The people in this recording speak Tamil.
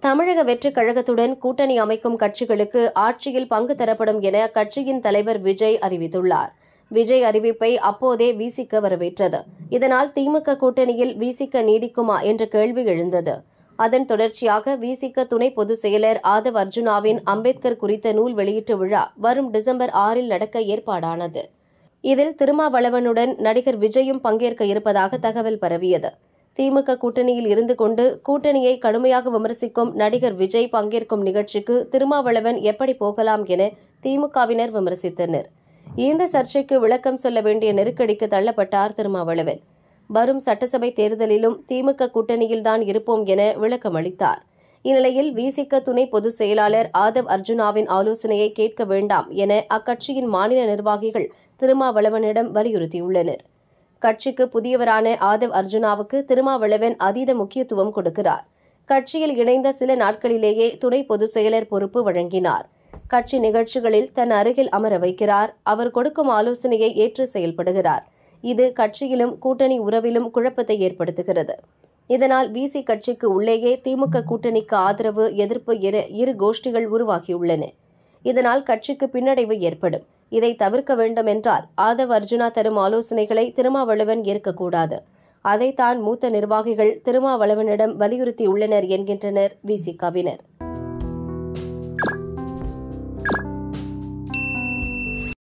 தமிழக வெற்றிக் கழகத்துடன் கூட்டணி அமைக்கும் கட்சிகளுக்கு ஆட்சியில் பங்கு தரப்படும் என கட்சியின் தலைவர் விஜய் அறிவித்துள்ளார் விஜய் அறிவிப்பை அப்போதே விசிக வரவேற்றது இதனால் திமுக கூட்டணியில் விசிக நீடிக்குமா என்ற கேள்வி எழுந்தது அதன் தொடர்ச்சியாக விசிக துணை பொதுச் செயலர் ஆதவ் அர்ஜுனாவின் அம்பேத்கர் குறித்த நூல் வெளியீட்டு விழா வரும் டிசம்பர் ஆறில் நடக்க ஏற்பாடானது இதில் திருமாவளவனுடன் நடிகர் விஜயும் பங்கேற்க இருப்பதாக தகவல் பரவியது திமுக கூட்டணியில் இருந்து கொண்டு கூட்டணியை கடுமையாக விமர்சிக்கும் நடிகர் விஜய் பங்கேற்கும் நிகழ்ச்சிக்கு திருமாவளவன் எப்படி போகலாம் என திமுகவினர் விமர்சித்தனர் இந்த சர்ச்சைக்கு விளக்கம் சொல்ல வேண்டிய நெருக்கடிக்கு தள்ளப்பட்டார் திருமாவளவன் வரும் சட்டசபை தேர்தலிலும் திமுக கூட்டணியில்தான் இருப்போம் என விளக்கம் அளித்தார் இந்நிலையில் விசிக துணை பொதுச் செயலாளர் ஆதவ் அர்ஜுனாவின் ஆலோசனையை கேட்க வேண்டாம் என அக்கட்சியின் மாநில நிர்வாகிகள் திருமாவளவனிடம் வலியுறுத்தியுள்ளனர் கட்சிக்கு புதியவரான ஆதவ் அர்ஜுனாவுக்கு திருமாவளவன் அதீத முக்கியத்துவம் கொடுக்கிறார் கட்சியில் இணைந்த சில நாட்களிலேயே துணை பொதுச் செயலர் பொறுப்பு வழங்கினார் கட்சி நிகழ்ச்சிகளில் தன் அருகில் அமர வைக்கிறார் அவர் கொடுக்கும் ஆலோசனையை ஏற்று செயல்படுகிறார் இது கட்சியிலும் கூட்டணி உறவிலும் குழப்பத்தை ஏற்படுத்துகிறது இதனால் விசி கட்சிக்கு உள்ளேயே திமுக கூட்டணிக்கு ஆதரவு எதிர்ப்பு என இரு கோஷ்டிகள் உருவாகியுள்ளன இதனால் கட்சிக்கு பின்னடைவு ஏற்படும் இதை தவிர்க்க வேண்டும் என்றால் ஆதவ் அர்ஜுனா தரும் ஆலோசனைகளை திருமாவளவன் ஏற்கக்கூடாது அதைத்தான் மூத்த நிர்வாகிகள் திருமாவளவனிடம் வலியுறுத்தியுள்ளனர் என்கின்றனர் விசிகாவினர்